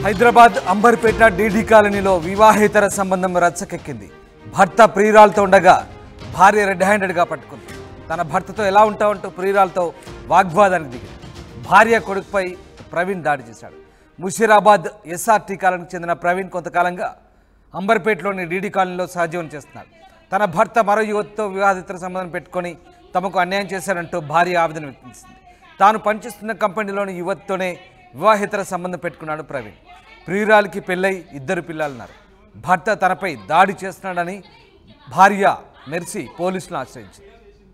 Hyderabad Amberpet DD కాలనీలో వివాహేతర సంబంధం రచ్చకెక్కింది భర్త ప్రియురాలతో ఉండగా భార్య రెడ్ హ్యాండెడ్గా పట్టుకుంది తన భర్తతో ఎలా ఉంటావంటూ ప్రియురాలతో వాగ్వాదానికి దిగింది భార్య కొడుకుపై ప్రవీణ్ దాడి చేశాడు ముషీరాబాద్ ఎస్ఆర్టీ కాలనీకి చెందిన ప్రవీణ్ కొంతకాలంగా అంబర్పేటలోని డీడీ కాలనీలో సహజీవనం చేస్తున్నాడు తన భర్త మరో యువతితో వివాహేతర సంబంధం పెట్టుకొని తమకు అన్యాయం చేశారంటూ భార్య ఆవేదన వ్యక్తం చేసింది తాను పనిచేస్తున్న కంపెనీలోని యువతితోనే వివాహేతర సంబంధం పెట్టుకున్నాడు ప్రవీణ్ ప్రియురాలికి పెళ్ళై ఇద్దరు పిల్లలున్నారు భర్త తనపై దాడి చేస్తున్నాడని భార్య మెర్సి పోలీసులను ఆశ్రయించింది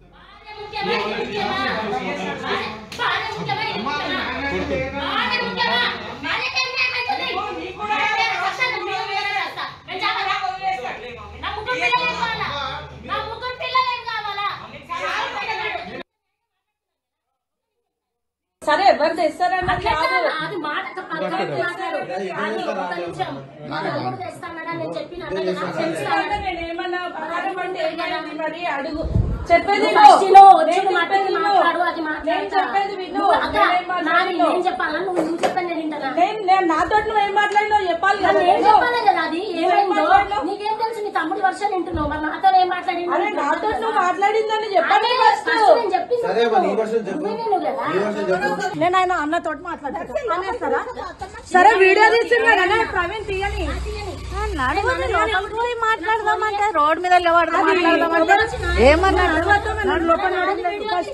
సరే ఎవరు తెస్తారన్న కాదు అది మాట పక్కన మాట్లాడు. అది ఒక్క నిమిషం. మా తమ్ముడు తెస్తానని నేను చెప్పిన అన్నయ్య నాకు తెలుసు తెస్తారంటే నేను ఏమన్నా ప్రకారం అంటే ఏమైంది మరి అడుగు చెప్పేది నువ్వు విను. ఫస్ట్ లో వచ్చి నేను మాట చెప్పేది విను. మాట్లాడు అది నేను మాట్లాడతా. చెప్పేది విను నువ్వు అక్క, నేనేం నాది మాట్లాడినో. నేను చెప్పాలా నువ్వు నువ్వు చెప్పని నేను వింటానా నేను నేను నాతో నువ్వు ఏం మాట్లాడినావు చెప్పాలి కదా నేను నేను. చెప్పాలి కదా అది నువ్వేం ఏమైందో మాట్లాడినావు? నీకేం తెలుసు నీ తమ్ముడి వర్షం వింటున్నావు మరి నాతో ఏం మాట్లాడింది అరే నాతో నువ్వు మాట్లాడిందని చెప్పండి అదే ఫస్ట్ ఫస్ట్ నేను చెప్పింది సరే మరి ఈ వర్షం చెప్పు నువ్వే విను కదా ఈ వర్షం చెప్పు నేను ఆయన అన్నతో మాట్లాడతాను సరే వీడియో తీస్తున్నారా ప్రవీణ్ తీయని లోపలికి పోయి మాట్లాడదామంటే రోడ్ మీద నిలబడదాం మాట్లాడదామంటే ఏమన్నాడు నన్ను లోపల నడు. ఫస్ట్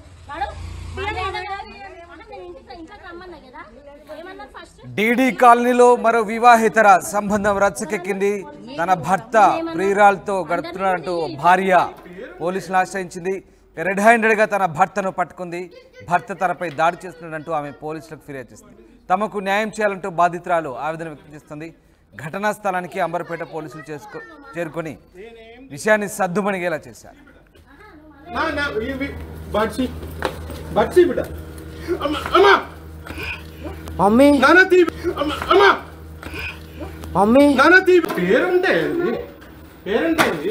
ఇంట్లోకి రమ్మన్నా కదా ఏమన్నారు ఫస్ట్ డీడీ కాలనీలో మరో వివాహేతర సంబంధం రచ్చకెక్కింది తన భర్త ప్రియురాలతో గడుపుతున్నాడంటూ భార్య పోలీసులను ఆశ్రయించింది రెడ్ హ్యాండెడ్గా తన భర్తను పట్టుకుంది భర్త తనపై దాడి చేస్తున్నాడంటూ ఆమె పోలీసులకు ఫిర్యాదు చేసింది తమకు న్యాయం చేయాలంటూ బాధితురాలు ఆవేదన వ్యక్తం చేస్తుంది ఘటనా స్థలానికి అంబర్పేట పోలీసులు చేసుకో చేరుకొని విషయాన్ని సద్దుమణిగేలా చేశారు నా నా ఇవి బడ్సి బడ్సి బిడ్డ అమ్మ అమ్మ మమ్మీ నాన్న తీ అమ్మ అమ్మ మమ్మీ నాన్న తీ పేరుంటే ఇది పేరుంటే ఇది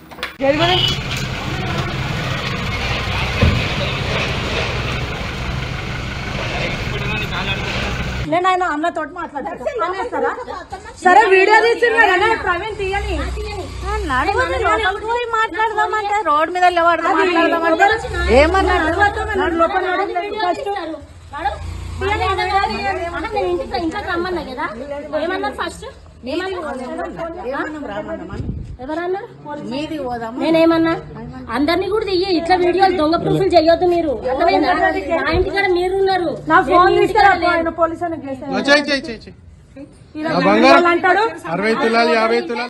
నేను ఆయన అన్నతో మాట్లాడతాను సరే వీడియో తీస్తున్నారా ప్రవీణ్ తీయని లోపలికి పోయి మాట్లాడదామంటే రోడ్ మీద నిలబడదాం మాట్లాడదామంటే ఏమన్నాడు నన్ను లోపల నడు. ఫస్ట్ నేను ఇంటికి ఇంట్లోకి రమ్మన్నా కదా ఏమన్నారు ఫస్ట్ ఎవరన్నారు మీది పోదాం నేనేమన్నా అందరినీ కూడా తీయి ఇట్లా వీడియోలు దొంగ ప్రూఫ్లు చేయొద్దు మీరు అర్థమైందా నా ఇంటికాడ మీరు ఉన్నారు నా ఫోన్ నేను తీసుకురా ఇంటికాడ ఆయన పోలీస్ ఆయనకి చేశాను. చెయ్యి చెయ్యి చెయ్యి చెయ్యి ఇలా నా బంగారం అంటాడు అరవై తులాలు యాభై తులాలు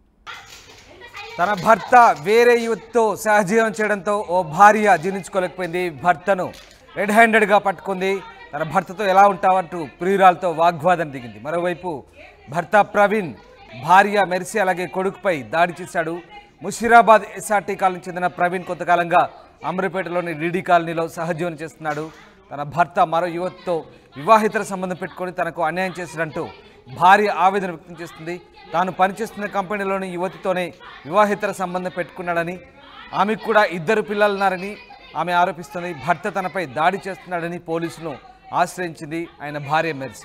తన భర్త వేరే యువతితో సహజీవనం చేయడంతో ఓ భార్య జీర్ణించుకోలేకపోయింది భర్తను రెడ్ హ్యాండెడ్గా పట్టుకుంది తన భర్తతో ఎలా ఉంటావంటూ ప్రియురాలతో వాగ్వాదం దిగింది మరోవైపు భర్త ప్రవీణ్ భార్య మెర్సి అలాగే కొడుకుపై దాడి చేశాడు ముషీరాబాద్ ఎస్ఆర్టీ కాలనీ చెందిన ప్రవీణ్ కొంతకాలంగా అమరపేటలోని డీడీ కాలనీలో సహజీవనం చేస్తున్నాడు తన భర్త మరో యువతితో వివాహితర సంబంధం పెట్టుకొని తనకు అన్యాయం చేసినట్టు భార్య ఆవేదన వ్యక్తం చేస్తుంది తాను పనిచేస్తున్న కంపెనీలోని యువతితోనే వివాహితర సంబంధం పెట్టుకున్నాడని ఆమెకు కూడా ఇద్దరు పిల్లలున్నారని ఆమె ఆరోపిస్తుంది భర్త తనపై దాడి చేస్తున్నాడని పోలీసులను ఆశ్రయించింది ఆయన భార్య మెర్సి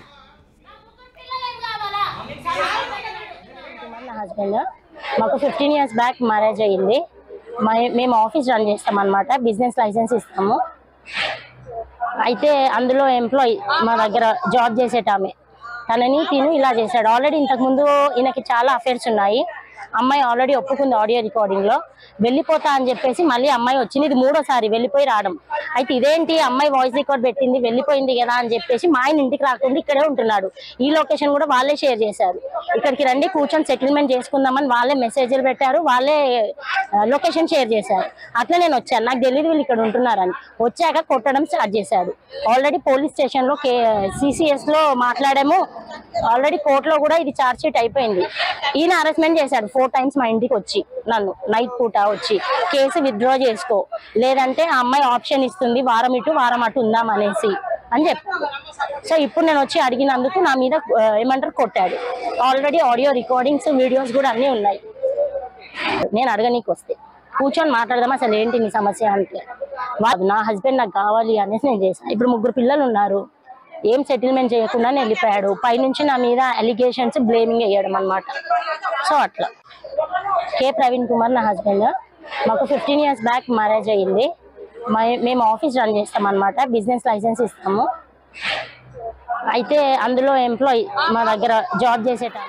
నా హస్బెండ్ మాకు ఫిఫ్టీన్ ఇయర్స్ బ్యాక్ మ్యారేజ్ అయ్యింది మా- మేము ఆఫీస్ రన్ చేస్తాం అనమాట బిజినెస్ లైసెన్స్ ఇస్తాము అయితే అందులో ఎంప్లాయీ మా దగ్గర జాబ్ చేసేటామె తనని తిను ఇలా చేశాడు ఆల్రెడీ ఇంతకుముందు ఈయనకి చాలా అఫేర్స్ ఉన్నాయి అమ్మాయి ఆల్రెడీ ఒప్పుకుంది ఆడియో రికార్డింగ్ లో వెళ్ళిపోతా అని చెప్పేసి మళ్ళీ అమ్మాయి వచ్చింది ఇది మూడోసారి వెళ్ళిపోయి రావడం అయితే ఇదేంటి అమ్మాయి వాయిస్ రికార్డ్ పెట్టింది వెళ్ళిపోయింది కదా అని చెప్పేసి మా ఆయన ఇంటికి రాకుండా ఇక్కడే ఉంటున్నాడు ఈ లొకేషన్ కూడా వాళ్ళే షేర్ చేశారు ఇక్కడికి రండి కూర్చొని సెటిల్మెంట్ చేసుకుందామని వాళ్ళే మెసేజ్లు పెట్టారు వాళ్ళే లొకేషన్ షేర్ చేశారు అట్లా నేను వచ్చాను నాకు తెలియదు వీళ్ళు ఇక్కడ ఉంటున్నారని వచ్చాక కొట్టడం స్టార్ట్ చేశాడు ఆల్రెడీ పోలీస్ స్టేషన్ లో సిసిఎస్ లో మాట్లాడాము ఆల్రెడీ కోర్టులో కూడా ఇది ఛార్జ్ షీట్ అయిపోయింది ఈయన అరెస్ట్మెంట్ చేశాడు ఫోర్ టైమ్స్ మా ఇంటికి వచ్చి నన్ను నైట్ పూట వచ్చి కేసు విత్డ్రా చేసుకో లేదంటే ఆ అమ్మాయి ఆప్షన్ ఇస్తుంది వారం ఇటు వారం అటు ఉందాం అనేసి అని చెప్పాడు సో ఇప్పుడు నేను వచ్చి అడిగినందుకు నా మీద ఆ, ఏమంటారు కొట్టాడు ఆల్రెడీ ఆడియో రికార్డింగ్స్ వీడియోస్ కూడా అన్నీ ఉన్నాయి నేను అడగనీకి వస్తే కూర్చొని మాట్లాడదాం అసలు ఏంటి నీ సమస్య అంటే వా- నా హస్బెండ్ నాకు కావాలి అనేసి నేను చేశాను ఇప్పుడు ముగ్గురు పిల్లలు ఉన్నారు ఏం సెటిల్మెంట్ చేయకుండా వెళ్ళిపోయాడు పైనుంచి నా మీద అలిగేషన్స్ బ్లేమింగ్ వేయడం అనమాట సో అట్లా కే ప్రవీణ్ కుమార్ నా హస్బెండ్ మాకు ఫిఫ్టీన్ ఇయర్స్ బ్యాక్ మ్యారేజ్ అయ్యింది మై- మేము ఆఫీస్ రన్ చేస్తాం అనమాట బిజినెస్ లైసెన్స్ ఇస్తాము అయితే అందులో ఎంప్లాయీ మా దగ్గర జాబ్ చేసేటాను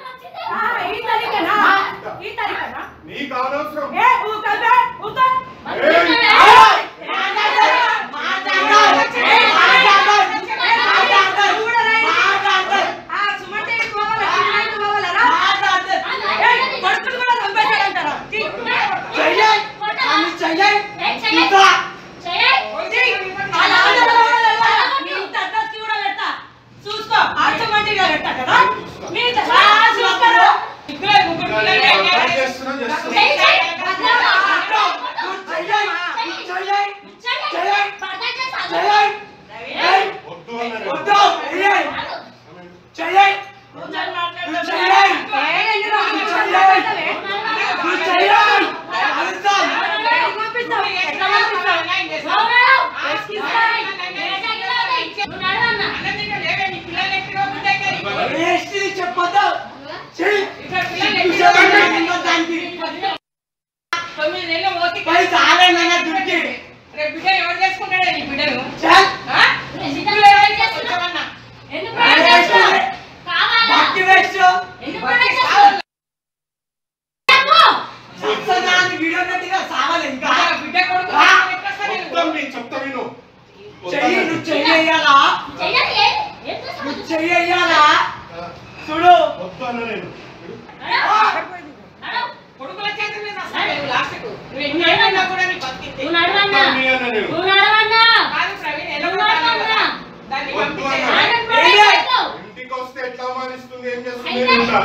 నీకు అనవసరం ఏం చేస్తున్నా చేస్తున్నా వద్దు అన్న మొత్తం నేను చెప్తా విను వద్దు అన్న నేను వద్దు మీ అన్న నేను వద్దు అన్న ఇంటికి వస్తే ఎట్లా మానిస్తుంది ఏం చేస్తుంది నేను ఉంటా.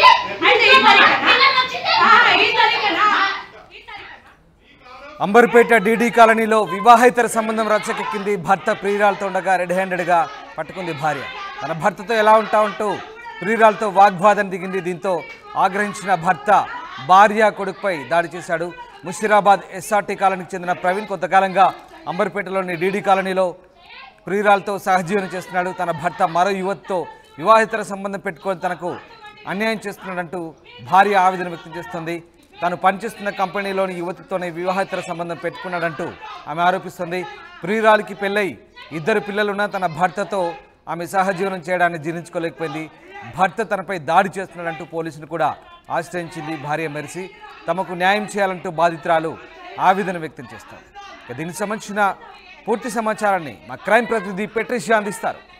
అంబర్పేట డీడీ కాలనీలో వివాహేతర సంబంధం రచ్చకెక్కింది భర్త ప్రియురాలతో ఉండగా రెడ్ హ్యాండెడ్గా పట్టుకుంది భార్య తన భర్తతో ఎలా ఉంటా ఉంటూ ప్రియురాలతో వాగ్వాదం దిగింది దీంతో ఆగ్రహించిన భర్త భార్య కొడుకుపై దాడి చేశాడు ముషిరాబాద్ ఎస్ఆర్టీ కాలనీకి చెందిన ప్రవీణ్ కొంతకాలంగా అంబర్పేటలోని డీడీ కాలనీలో ప్రియురాలతో సహజీవనం చేస్తున్నాడు తన భర్త మరో యువతితో వివాహేతర సంబంధం పెట్టుకొని తనకు అన్యాయం చేస్తున్నాడంటూ భార్య ఆవేదన వ్యక్తం చేస్తుంది తాను పనిచేస్తున్న కంపెనీలోని యువతితోనే వివాహేతర సంబంధం పెట్టుకున్నాడంటూ ఆమె ఆరోపిస్తుంది ప్రియురాలికి పెళ్ళై ఇద్దరు పిల్లలున్న తన భర్తతో ఆమె సహజీవనం చేయడాన్ని జీర్ణించుకోలేకపోయింది భర్త తనపై దాడి చేస్తున్నాడంటూ పోలీసులు కూడా ఆశ్రయించింది భార్య మెరిసి తమకు న్యాయం చేయాలంటూ బాధితురాలు ఆవేదన వ్యక్తం చేస్తారు ఇక దీనికి సంబంధించిన పూర్తి సమాచారాన్ని మా క్రైమ్ ప్రతినిధి పెట్రిషియా అందిస్తారు